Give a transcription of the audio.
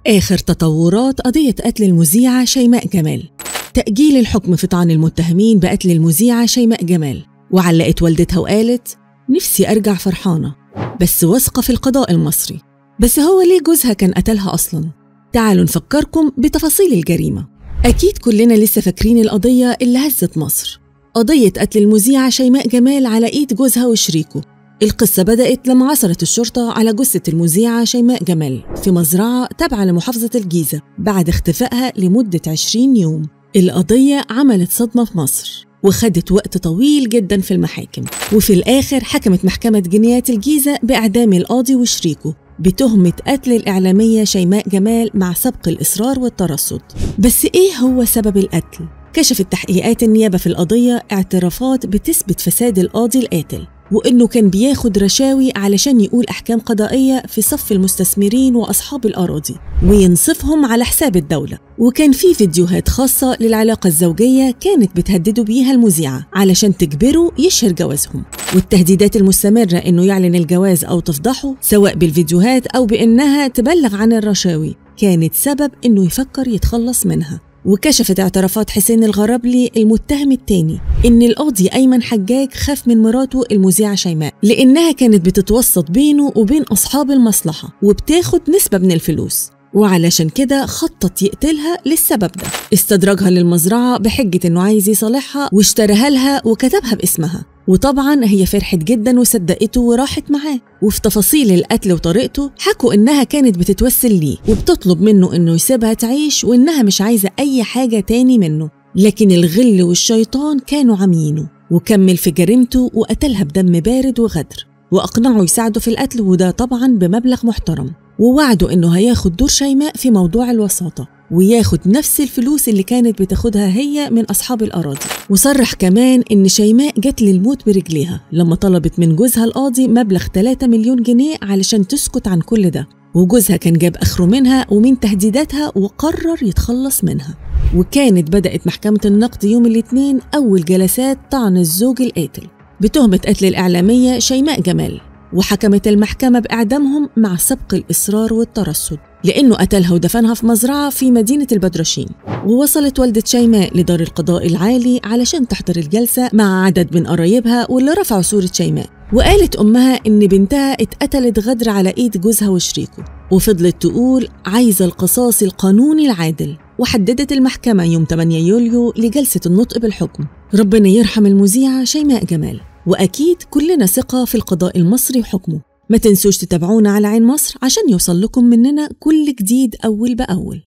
آخر تطورات قضية قتل المذيعة شيماء جمال تأجيل الحكم في طعن المتهمين بقتل المذيعة شيماء جمال وعلقت والدتها وقالت نفسي أرجع فرحانة بس واثقة في القضاء المصري بس هو ليه جوزها كان قتلها أصلا؟ تعالوا نفكركم بتفاصيل الجريمة أكيد كلنا لسه فاكرين القضية اللي هزت مصر قضية قتل المذيعة شيماء جمال على إيد جوزها وشريكه القصة بدأت لما عثرت الشرطة على جثة المذيعة شيماء جمال في مزرعة تابعة لمحافظة الجيزة بعد اختفائها لمدة 20 يوم القضية عملت صدمة في مصر وخدت وقت طويل جدا في المحاكم وفي الآخر حكمت محكمة جنايات الجيزة بإعدام القاضي وشريكه بتهمة قتل الإعلامية شيماء جمال مع سبق الإصرار والترصد بس إيه هو سبب القتل؟ كشفت تحقيقات النيابة في القضية اعترافات بتثبت فساد القاضي القاتل وإنه كان بياخد رشاوي علشان يقول أحكام قضائية في صف المستثمرين وأصحاب الأراضي وينصفهم على حساب الدولة وكان في فيديوهات خاصة للعلاقة الزوجية كانت بتهدده بيها المذيعة علشان تجبره يشهر جوازهم والتهديدات المستمرة إنه يعلن الجواز أو تفضحه سواء بالفيديوهات أو بإنها تبلغ عن الرشاوي كانت سبب إنه يفكر يتخلص منها وكشفت اعترافات حسين الغرابلي المتهم الثاني ان القاضي ايمن حجاج خاف من مراته المذيعه شيماء لانها كانت بتتوسط بينه وبين اصحاب المصلحه وبتاخد نسبه من الفلوس وعلشان كده خطط يقتلها للسبب ده استدرجها للمزرعة بحجة إنه عايز يصالحها واشتراها لها وكتبها باسمها وطبعا هي فرحت جدا وصدقته وراحت معاه وفي تفاصيل القتل وطريقته حكوا إنها كانت بتتوسل ليه وبتطلب منه إنه يسيبها تعيش وإنها مش عايزة أي حاجة تاني منه لكن الغل والشيطان كانوا عاميينه وكمل في جريمته وقتلها بدم بارد وغدر وأقنعه يساعده في القتل وده طبعا بمبلغ محترم ووعده إنه هياخد دور شيماء في موضوع الوساطة وياخد نفس الفلوس اللي كانت بتاخدها هي من أصحاب الأراضي وصرح كمان إن شيماء جت للموت برجليها لما طلبت من جوزها القاضي مبلغ 3 مليون جنيه علشان تسكت عن كل ده وجوزها كان جاب آخره منها ومن تهديداتها وقرر يتخلص منها وكانت بدأت محكمة النقد يوم الاثنين أول جلسات طعن الزوج القاتل بتهمة قتل الإعلامية شيماء جمال وحكمت المحكمة بإعدامهم مع سبق الإصرار والترصد لأنه قتلها ودفنها في مزرعة في مدينة البدرشين ووصلت والدة شيماء لدار القضاء العالي علشان تحضر الجلسة مع عدد من قرايبها واللي رفعوا صورة شيماء وقالت أمها إن بنتها اتقتلت غدر على إيد جوزها وشريكه وفضلت تقول عايزة القصاص القانوني العادل وحددت المحكمة يوم 8 يوليو لجلسة النطق بالحكم ربنا يرحم المذيعة شيماء جمال وأكيد كلنا ثقة في القضاء المصري وحكمه ما تنسوش تتابعونا على عين مصر عشان يوصل لكم مننا كل جديد أول بأول